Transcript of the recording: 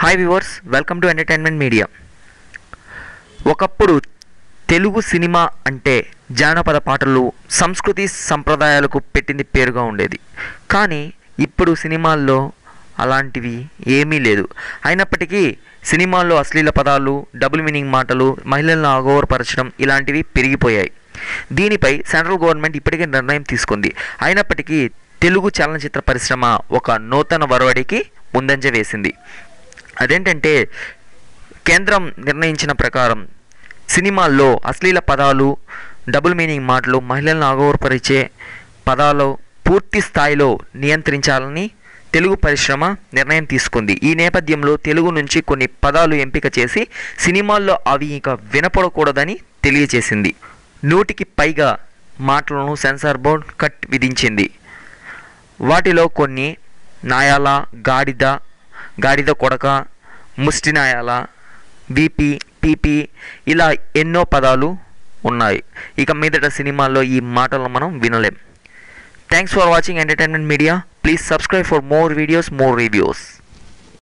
hi viewers welcome to entertainment media ఒకప్పుడు Telugu cinema అంటే జానపద పాటలు సంస్కృతి సంప్రదాయాలకు పెట్టింది పేరుగా ఉండేది కానీ ఇప్పుడు సినిమాల్లో అలాంటివి ఏమీ లేదు అయినప్పటికీ సినిమాల్లో అశ్లీల పదాలు డబుల్ మీనింగ్ మాటలు మహిళలను అగౌరవపరచడం ఇలాంటివి పెరిగిపోయాయి దీనిపై సెంట్రల్ గవర్నమెంట్ ఇప్పటికే నిర్ణయం తీసుకుంది అయినప్పటికీ తెలుగు చలనచిత్ర పరిశ్రమ ఒక నూతన వరవడికి ముందంజ వేసింది అదేంటంటే కేంద్రం నిర్ణయించిన ప్రకారం సినిమాల్లో అశ్లీల పదాలు డబుల్ మీనింగ్ మాటలు మహిళలను అగౌరవపరిచే పదాలు పూర్తి స్థాయిలో నియంత్రించాలని తెలుగు పరిశ్రమ నిర్ణయం తీసుకుంది ఈ నేపథ్యంలో తెలుగు నుంచి కొన్ని పదాలు ఎంపిక చేసి సినిమాల్లో అవి ఇక వినపడకూడదని తెలియజేసింది నూటికి పైగా మాటలను సెన్సార్ బోర్డ్ కట్ విధించింది వాటిలో కొన్ని నాయాల గాడిద గాడిద కొడక ముష్టి నాయాల బీపీ పీపీ ఇలా ఎన్నో పదాలు ఉన్నాయి ఇక మీదట సినిమాల్లో ఈ మాటలను మనం వినలేం thanks for watching entertainment media please subscribe for more videos more reviews